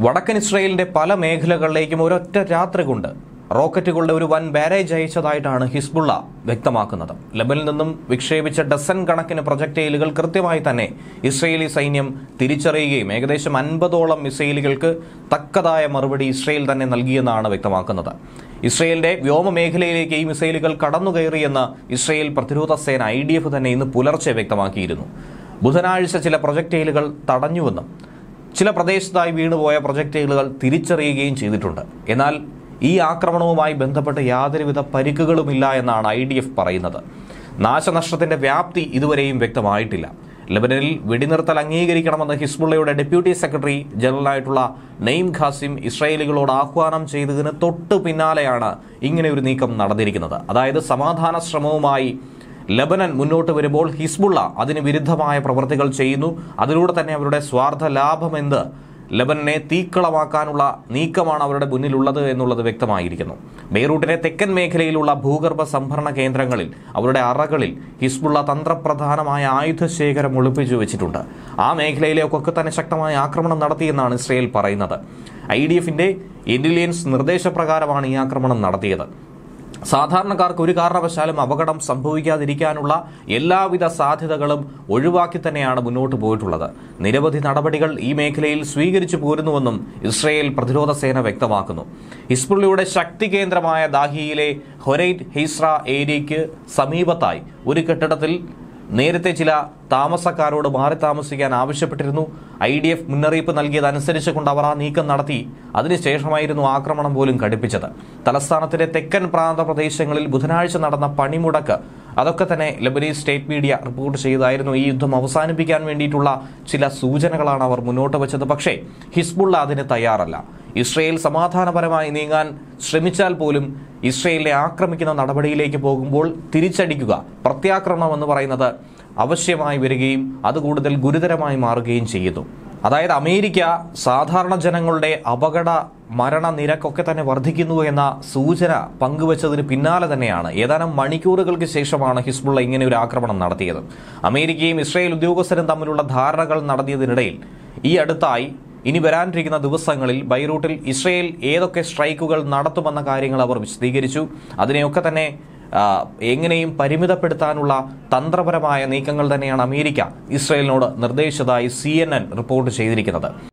വടക്കൻ ഇസ്രയേലിന്റെ പല മേഖലകളിലേക്കും ഒരൊറ്റ രാത്രി കൊണ്ട് റോക്കറ്റുകളുടെ ഒരു വൻ ബാരേജ് അയച്ചതായിട്ടാണ് ഹിസ്ബുള്ള വ്യക്തമാക്കുന്നത് ലബനിൽ നിന്നും വിക്ഷേപിച്ച ഡസൻ കണക്കിന് പ്രൊജക്ടൈലുകൾ കൃത്യമായി തന്നെ ഇസ്രയേലി സൈന്യം തിരിച്ചറിയുകയും ഏകദേശം അൻപതോളം മിസൈലുകൾക്ക് തക്കതായ മറുപടി ഇസ്രയേൽ തന്നെ നൽകിയെന്നാണ് വ്യക്തമാക്കുന്നത് ഇസ്രയേലിന്റെ വ്യോമ മേഖലയിലേക്ക് ഈ മിസൈലുകൾ കടന്നുകയറിയെന്ന് ഇസ്രയേൽ പ്രതിരോധ സേന ഐ ഡി എഫ് തന്നെ ഇന്ന് പുലർച്ചെ വ്യക്തമാക്കിയിരുന്നു ബുധനാഴ്ച ചില പ്രൊജക്ടൈലുകൾ തടഞ്ഞുവെന്നും ചില പ്രദേശത്തായി വീണുപോയ പ്രൊജക്ടൈലുകൾ തിരിച്ചറിയുകയും ചെയ്തിട്ടുണ്ട് എന്നാൽ ഈ ആക്രമണവുമായി ബന്ധപ്പെട്ട് യാതൊരുവിധ പരിക്കുകളുമില്ല എന്നാണ് ഐ ഡി എഫ് പറയുന്നത് നാശനഷ്ടത്തിന്റെ വ്യാപ്തി ഇതുവരെയും വ്യക്തമായിട്ടില്ല ലബനനിൽ വെടിനിർത്തൽ അംഗീകരിക്കണമെന്ന് ഹിസ്ബുള്ളയുടെ ഡെപ്യൂട്ടി സെക്രട്ടറി ജനറലായിട്ടുള്ള നെയ്ം ഖാസിം ഇസ്രായേലികളോട് ആഹ്വാനം ചെയ്തതിന് തൊട്ടു പിന്നാലെയാണ് ഇങ്ങനെ ഒരു നീക്കം നടന്നിരിക്കുന്നത് അതായത് സമാധാന ശ്രമവുമായി ലബനൻ മുന്നോട്ട് വരുമ്പോൾ ഹിസ്ബുള്ള അതിന് വിരുദ്ധമായ പ്രവൃത്തികൾ ചെയ്യുന്നു അതിലൂടെ തന്നെ അവരുടെ സ്വാർത്ഥ ലാഭമെന്ത് ലബനനെ തീക്കളമാക്കാനുള്ള നീക്കമാണ് അവരുടെ മുന്നിലുള്ളത് എന്നുള്ളത് വ്യക്തമായിരിക്കുന്നു ബെയ്റൂട്ടിലെ തെക്കൻ മേഖലയിലുള്ള ഭൂഗർഭ സംഭരണ കേന്ദ്രങ്ങളിൽ അവരുടെ അറകളിൽ ഹിസ്ബുള്ള തന്ത്രപ്രധാനമായ ആയുധശേഖരം ഒളിപ്പിച്ചു വെച്ചിട്ടുണ്ട് ആ മേഖലയിലേക്കൊക്കെ തന്നെ ശക്തമായ ആക്രമണം നടത്തിയെന്നാണ് ഇസ്രയേൽ പറയുന്നത് ഐ ഡി എഫിന്റെ ഇന്റലിജൻസ് നിർദ്ദേശപ്രകാരമാണ് ഈ ആക്രമണം നടത്തിയത് സാധാരണക്കാർക്ക് ഒരു കാരണവശാലും അപകടം സംഭവിക്കാതിരിക്കാനുള്ള എല്ലാവിധ സാധ്യതകളും ഒഴിവാക്കി തന്നെയാണ് മുന്നോട്ട് പോയിട്ടുള്ളത് നിരവധി നടപടികൾ ഈ മേഖലയിൽ സ്വീകരിച്ചു പോരുന്നുവെന്നും ഇസ്രയേൽ പ്രതിരോധ സേന വ്യക്തമാക്കുന്നു ഹിസ്ബുള്ളയുടെ ശക്തി കേന്ദ്രമായ ദാഹിയിലെ ഹൊരൈറ്റ് ഹിസ്ര ഏരിയയ്ക്ക് സമീപത്തായി ഒരു കെട്ടിടത്തിൽ നേരത്തെ ചില താമസക്കാരോട് മാറി താമസിക്കാൻ ആവശ്യപ്പെട്ടിരുന്നു ഐ ഡി എഫ് മുന്നറിയിപ്പ് നൽകിയതനുസരിച്ച് കൊണ്ട് അവർ ആ നീക്കം നടത്തി അതിനുശേഷമായിരുന്നു ആക്രമണം പോലും ഘടിപ്പിച്ചത് തലസ്ഥാനത്തിന്റെ തെക്കൻ പ്രാന്ത പ്രദേശങ്ങളിൽ ബുധനാഴ്ച നടന്ന പണിമുടക്ക് അതൊക്കെ തന്നെ ലബനീസ് സ്റ്റേറ്റ് മീഡിയ റിപ്പോർട്ട് ചെയ്തായിരുന്നു ഈ യുദ്ധം അവസാനിപ്പിക്കാൻ വേണ്ടിയിട്ടുള്ള ചില സൂചനകളാണ് അവർ മുന്നോട്ട് വെച്ചത് പക്ഷേ ഹിസ്ബുള്ള അതിന് തയ്യാറല്ല ഇസ്രയേൽ സമാധാനപരമായി നീങ്ങാൻ ശ്രമിച്ചാൽ പോലും ഇസ്രയേലിനെ ആക്രമിക്കുന്ന നടപടിയിലേക്ക് പോകുമ്പോൾ തിരിച്ചടിക്കുക പ്രത്യാക്രമണം എന്ന് പറയുന്നത് അവശ്യമായി വരികയും അത് കൂടുതൽ ഗുരുതരമായി മാറുകയും ചെയ്യുന്നു അതായത് അമേരിക്ക സാധാരണ ജനങ്ങളുടെ അപകട മരണ നിരക്കൊക്കെ തന്നെ വർദ്ധിക്കുന്നു എന്ന സൂചന പങ്കുവച്ചതിന് പിന്നാലെ തന്നെയാണ് ഏതാനും മണിക്കൂറുകൾക്ക് ശേഷമാണ് ഹിസ്ബുള്ള ഇങ്ങനെ ഒരു ആക്രമണം നടത്തിയത് അമേരിക്കയും ഇസ്രായേൽ ഉദ്യോഗസ്ഥരും തമ്മിലുള്ള ധാരണകൾ നടത്തിയതിനിടയിൽ ഈ അടുത്തായി ഇനി വരാനിരിക്കുന്ന ദിവസങ്ങളിൽ ബൈറൂട്ടിൽ ഇസ്രയേൽ ഏതൊക്കെ സ്ട്രൈക്കുകൾ നടത്തുമെന്ന കാര്യങ്ങൾ അവർ വിശദീകരിച്ചു അതിനെയൊക്കെ തന്നെ ആ, എങ്ങനെയും പരിമിതപ്പെടുത്താനുള്ള തന്ത്രപരമായ നീക്കങ്ങൾ തന്നെയാണ് അമേരിക്ക ഇസ്രയേലിനോട് നിർദ്ദേശിച്ചതായി സി റിപ്പോർട്ട് ചെയ്തിരിക്കുന്നത്